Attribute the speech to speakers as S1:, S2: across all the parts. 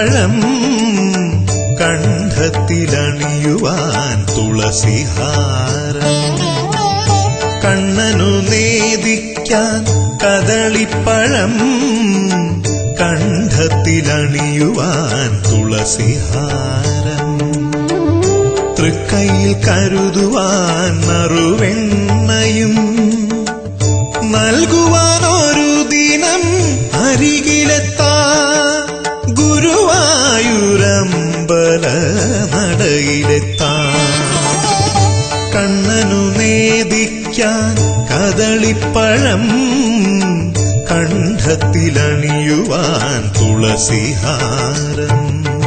S1: കദളിപ്പഴം കണ്ഠത്തിലണിയുവാൻ തുളസിഹാരം കണ്ണനു നേദിക്കാൻ കദളിപ്പഴം കണ്ഠത്തിലണിയുവാൻ തുളസിഹാരം തൃക്കൈയിൽ കരുതുവാൻ നറുവെണ്ണയും നൽകുവാൻ ഒരു ദിനം അരികിലെത്താ ഗുരുവായൂരമ്പല നടയിലെത്താ കണ്ണനു നേദിക്കാൻ കദളിപ്പഴം കണ്ഠത്തിലണിയുവാൻ തുളസിഹാരം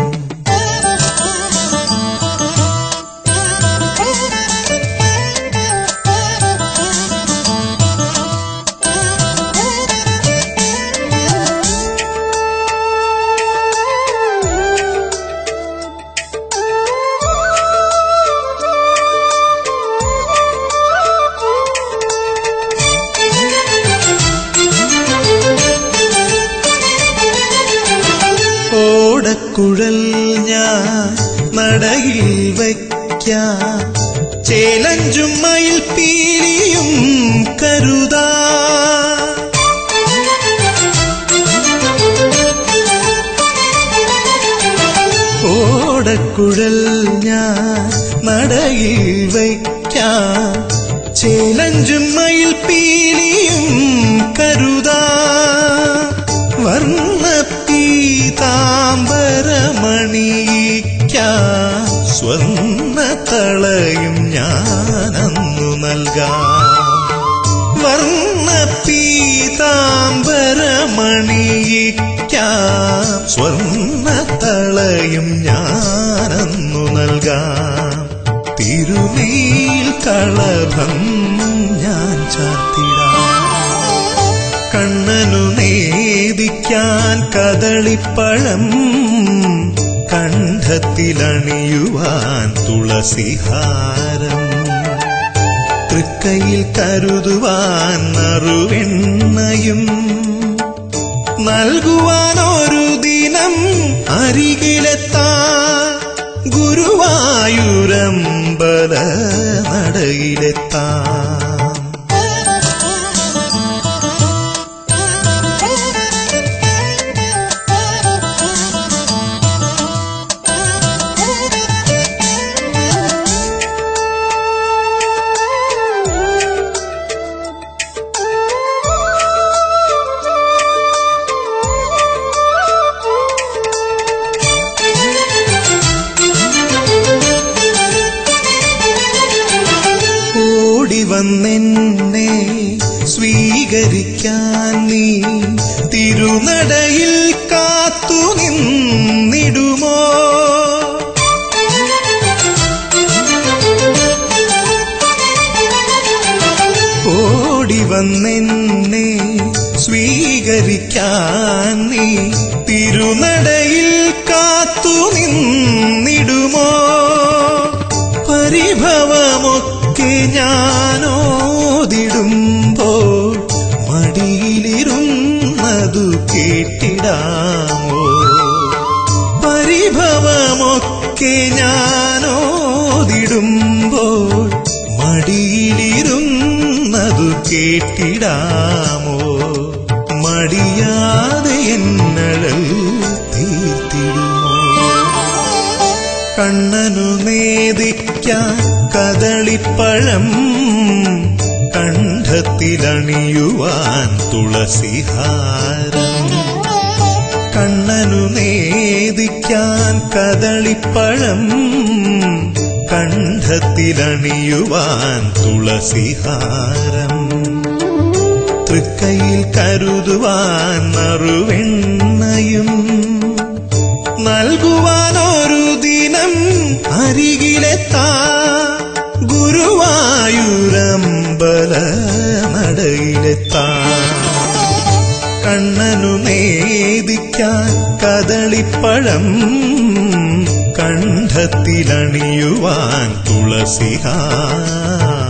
S1: ഓടക്കുഴൽ ഞാൻ നടയിൽ വയ്ക്കാം ചേലഞ്ചും മയിൽ പീലിയും കരുതാ ഓടക്കുഴൽ ഞാൻ നടയിൽ വയ്ക്കാം ചേലഞ്ചും മയിൽ പീലിയും കരുതാ വർണ്ണ പീതാംബരമണിയിക്കാം സ്വർണ്ണ തളയും ഞാനന്നു നൽകാം വർണ്ണ പീതാംബരമണിയിക്കാം സ്വർണ്ണ തളയും ഞാനന്നു നൽകാം തിരുമേൽ കളഭം ഞാൻ ചാർത്തിടാം കണ്ണനു നേദിക്കാൻ കദളിപ്പഴം കണ്ഠത്തിലണിയുവാൻ തുളസിഹാരം തൃക്കൈയിൽ കരുതുവാൻ നറുവെണ്ണയും നൽകുവാൻ ഒരു ദിനം അരികിലെത്താ ഗുരുവായൂരമ്പല നടയിലെത്താം ഓടി വന്നെന്നെ സ്വീകരിക്കാൻ നീ തിരുനടയിൽ കാത്തു നിന്നിടുമോ ഓടി വന്നെന്നെ സ്വീകരിക്കാൻ നീ തിരുനടയിൽ കാത്തു നിന്നിടുമോ പരിഭവമൊക്കെ ഞാനോതിടുമ്പോൾ മടിയിലിരുന്നതു കേട്ടിടാമോ പരിഭവമൊക്കെ ഞാനോതിടുമ്പോൾ മടിയിലിരുന്നതു കേട്ടിടാമോ മടിയാതെ എന്നഴൽ തീർത്തിടുമോ കണ്ണനു നേദിക്കാൻ കദളിപ്പഴം കണ്ഠത്തിലണിയുവാൻ തുളസിഹാരം കണ്ണനു നേദിക്കാൻ കദളിപ്പഴം കണ്ഠത്തിലണിയുവാൻ തുളസിഹാരം തൃക്കൈയിൽ കരുതുവാൻ നറുവെണ്ണയും നൽകുവാൻ ഒരു ദിനം അരികിലെത്താ ഗുരുവായൂരമ്പല നടയിലെത്താ കണ്ണനു നേദിക്കാൻ കദളിപ്പഴം കണ്ഠത്തിലണിയുവാൻ തുളസിഹാരം